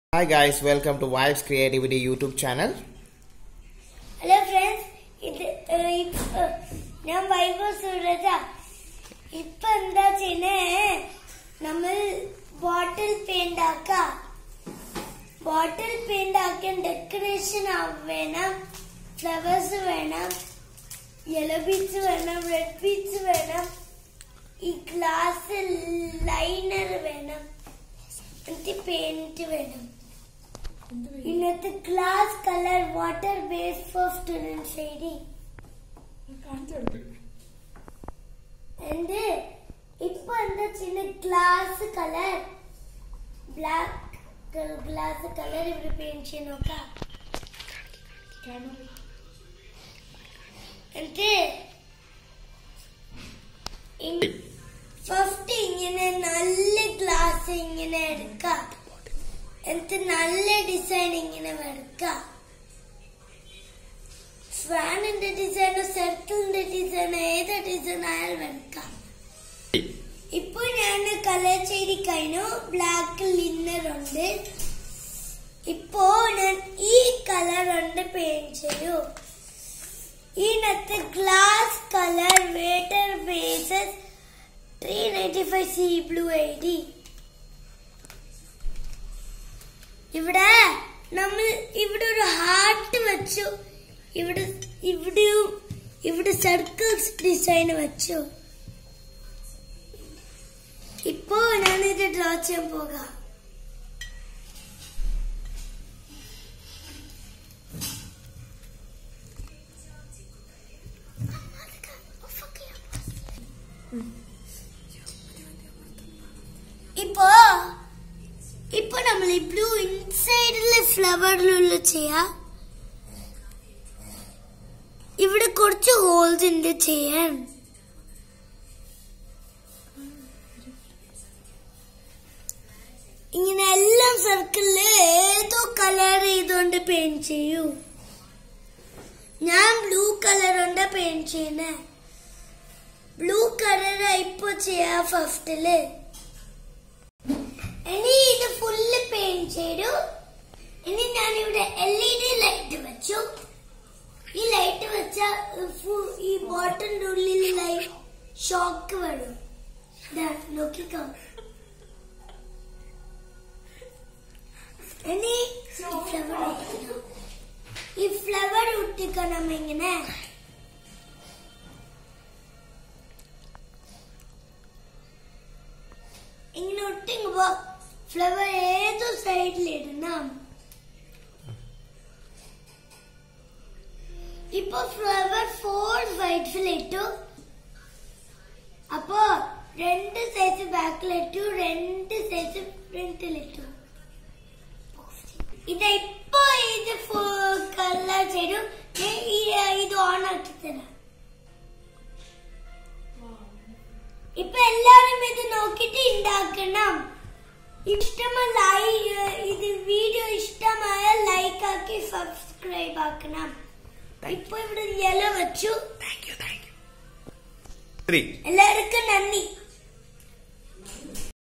Hi guys, welcome to Vibes Creativity YouTube channel. Hello friends ഇത് ഏഹ്, ഇപ്പ ഞാൻ വൈഭവ് സുരജ ഇപ്പൊ എന്താ ചെയ്യണേ നമ്മൾ ബോട്ടിൽ പെയിന്റ് ആക്ക ബോട്ടിൽ പെയിന്റ് ആക്കാൻ ഡെക്കറേഷൻ വേണം ഫ്ലവേഴ്സ് വേണം യെല്ലോ ബീച്ച് വേണം റെഡ് ബീച്ച് വേണം ഈ ഗ്ലാസ് ലൈനർ വേണം എന്നിട്ട് പെയിന്റ് വേണം ഇന്നത്തെ class colour water base for student shading എന്ത് ഇപ്പൊ എന്താ ചിന്ന glass colour black glass colour ഇവിടെ പെയിന്റ് ചെയ്യാൻ നോക്കാം എന്നിട്ട് ഫസ്റ്റ് ഇങ്ങനെ നല്ല ഗ്ലാസ് ഇങ്ങനെ എടുക്കാം എന്നിട്ട് നല്ല ഡിസൈൻ ഇങ്ങനെ വരക്കാം ഫാനിന്റെ ഡിസൈനോ സർക്കിളിന്റെ ഡിസൈനോ ഏത് ഡിസൈൻ ആയാലും വരക്കാം ഇപ്പൊ ഞാൻ കളർ ചെയ്ത് കഴിഞ്ഞു ബ്ലാക്ക് ലിന്നർ ഉണ്ട് ഇപ്പോ ഞാൻ ഈ കളർ കൊണ്ട് പെയിന്റ് ചെയ്യൂ ഇതിനകത്ത് glass colour water bases three ninety five C blue എഴുതി ഇവിടെ നമ്മൾ ഇവിടെ ഒരു ഹാർട്ട് വെച്ചു ഇവിടെ ഇവിടെയും ഇവിടെ സർക്കിൾസ് ഡിസൈൻ വെച്ചു ഇപ്പോ ഞാൻ ഇത് ഡ്രോ ചെയ്യാൻ പോകാം ഇപ്പോ ഇപ്പൊ നമ്മൾ ഈ ബ്ലൂ ഇൻസൈഡിലെ ഫ്ലവറിലുള്ള ചെയ്യാ ഇവിടെ കുറച്ച് ഹോൾസ് ഉണ്ട് ചെയ്യാൻ ഇങ്ങനെ എല്ലാം സർക്കിളില് ഏതോ കളർ ചെയ്തോണ്ട് പെയിന്റ് ചെയ്യൂ ഞാൻ ബ്ലൂ കളർ കൊണ്ട് പെയിന്റ് ചെയ്യുന്നേ ബ്ലൂ കളർ ഇപ്പൊ ചെയ്യാ ഫസ്റ്റില് ഇനി ഇത് ഫുള്ള് പെയിന്റ് ചെയ്തു ഇനി ഞാൻ ഇവിടെ എൽ ഇ ഡി ലൈറ്റ് വെച്ചു ഈ ലൈറ്റ് വെച്ച ഫു- ഈ ബോട്ടിന്റെ ഉള്ളിൽ ലൈറ്റ് ഷോക്ക് വരും ദാ, നോക്കിക്കോ ഇനി ഈ ഫ്ലവർ ഒട്ടിക്കണം ഈ ഫ്ലവർ ഒട്ടിക്കണം ഇങ്ങനെ ഇങ്ങനെ ഒട്ടിങ്ങുമ്പോ ഫ്ലവർ ഏതോ സൈഡിൽ ഇടണം ഇപ്പൊ ഫ്ലവർ ഫോർ വൈറ്റ്സിൽ ഇട്ടു അപ്പോ രണ്ട് സൈസ് ബാക്കിലിട്ടു രണ്ട് സൈസ് ഫ്രണ്ടിലിട്ടു ഇത് ഇപ്പൊ ഇത് കളർ ചെയ്തു ഞാൻ ഈ- ഇത് ഓൺ ആക്കി തരാം ഇപ്പൊ എല്ലാരും ഇത് നോക്കിട്ട് ഉണ്ടാക്കണം ഇഷ്ടമല്ല ഇത് വീഡിയോ ഇഷ്ടമായ ലൈക്ക് ആക്കി സബ്സ്ക്രൈബ് ആക്കണം ഇപ്പൊ ഇവിടെ യെല്ലോ വെച്ചു Thank you, thank you. Three. എല്ലാവർക്കും നന്ദി